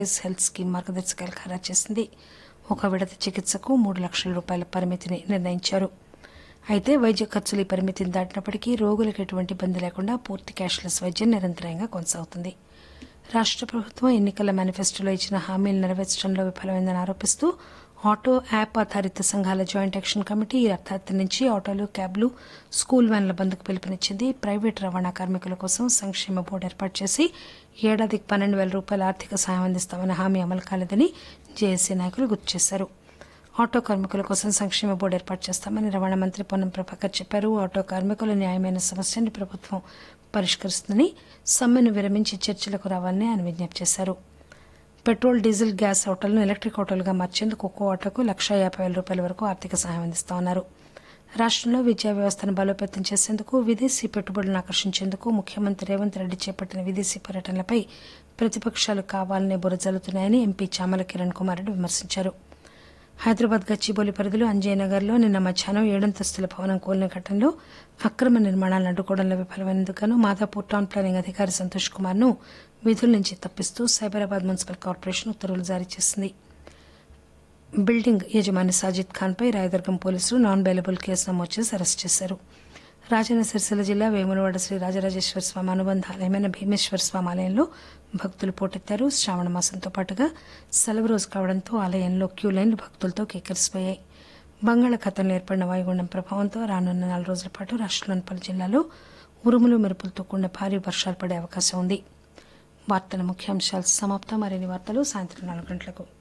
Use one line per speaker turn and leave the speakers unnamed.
health scheme మార్గదర్శకాలు ఖరారు చేసింది ఒక విడత చికిత్సకు మూడు లక్షల రూపాయల పరిమితిని నిర్ణయించారు అయితే వైద్య ఖర్చులు ఈ పరిమితిని దాటినప్పటికీ రోగులకు ఎటువంటి ఇబ్బంది లేకుండా పూర్తి క్యాష్లెస్ వైద్యం నిరంతరాయంగా కొనసాగుతుంది రాష్ట్ర ప్రభుత్వం ఎన్నికల మేనిఫెస్టోలో ఇచ్చిన హామీలు నెరవేర్చడంలో విఫలమైందని ఆరోపిస్తూ ఆటో యాప్ ఆధారిత సంఘాల జాయింట్ యాక్షన్ కమిటీ ఈ అర్ధరాత్రి నుంచి ఆటోలు క్యాబ్లు స్కూల్ వ్యాన్ల బంద్కు పిలుపునిచ్చింది ప్రైవేట్ రవాణా కార్మికుల కోసం సంక్షేమ బోర్డు ఏర్పాటు చేసి ఏడాదికి పన్నెండు వేల రూపాయల ఆర్థిక సాయం అందిస్తామన్న హామీ అమలు కాలేదని జేఏసీ నాయకులు గుర్తు చేశారు ఆటో కార్మికుల కోసం సంక్షేమ బోర్డు ఏర్పాటు చేస్తామని రవాణా మంత్రి పొన్నం ప్రభాకర్ చెప్పారు ఆటో కార్మికుల న్యాయమైన సమస్యని ప్రభుత్వం పరిష్కరిస్తుందని సమ్మెను విరమించి చర్చలకు రావాలని ఆయన విజ్ఞప్తి చేశారు పెట్రోల్ డీజిల్ గ్యాస్ ఆటోలను ఎలక్ట్రిక్ ఆటోలుగా మార్చేందుకు ఒక్కో ఆటోకు లక్షా యాభై వేల రూపాయల వరకు ఆర్థిక సహాయం అందిస్తామన్నారు రాష్ట్రంలో విద్యా వ్యవస్థను బలోపేతం చేసేందుకు విదేశీ పెట్టుబడులను ఆకర్షించేందుకు ముఖ్యమంత్రి రేవంత్ రెడ్డి చేపట్టిన విదేశీ పర్యటనలపై ప్రతిపక్షాలు కావాలనే బురజల్లుతున్నాయని ఎంపీ చామల కిరణ్ కుమార్ రెడ్డి విమర్శించారు హైదరాబాద్ గచ్చిబౌలి పరిధిలో అంజయ్యనగర్లో నిన్న మధ్యాహ్నం ఏడంతస్తుల భవనం కూలిన ఘటనలో అక్రమ నిర్మాణాలను అడ్డుకోవడంలో విఫలమైనందుకు మాదాపూర్ టౌన్ ప్లానింగ్ అధికారి సంతోష్ కుమార్ ను విధుల నుంచి తప్పిస్తూ సైబరాబాద్ మున్సిపల్ కార్పొరేషన్ ఉత్తర్వులు జారీ చేసింది బిల్డింగ్ యజమాని సాజిద్ ఖాన్ పై రాయదుర్గం పోలీసులు నాన్ బెయిలబుల్ కేసు నమోదు చేసి అరెస్ట్ చేశారు రాజన్న సిరిసిల్ల జిల్లా వేములవాడ శ్రీ రాజరాజేశ్వర స్వామి అనుబంధ ఆలయమైన భీమేశ్వర స్వామి ఆలయంలో భక్తులు పోటెత్తారు శ్రావణ మాసంతో పాటుగా సెలవు రోజు కావడంతో ఆలయంలో క్యూ లైన్లు భక్తులతో కేకరిసిపోయాయి బంగాళాఖాతంలో ఏర్పడిన వాయుగుండం ప్రభావంతో రానున్న నాలుగు రోజుల పాటు రాష్ట్రంలోని పలు జిల్లాల్లో ఉరుములు మెరుపులతో కూడిన భారీ వర్షాలు పడే అవకాశం ఉంది వార్తల ముఖ్యాంశాలు సమాప్తం మరిన్ని వార్తలు సాయంత్రం నాలుగు గంటలకు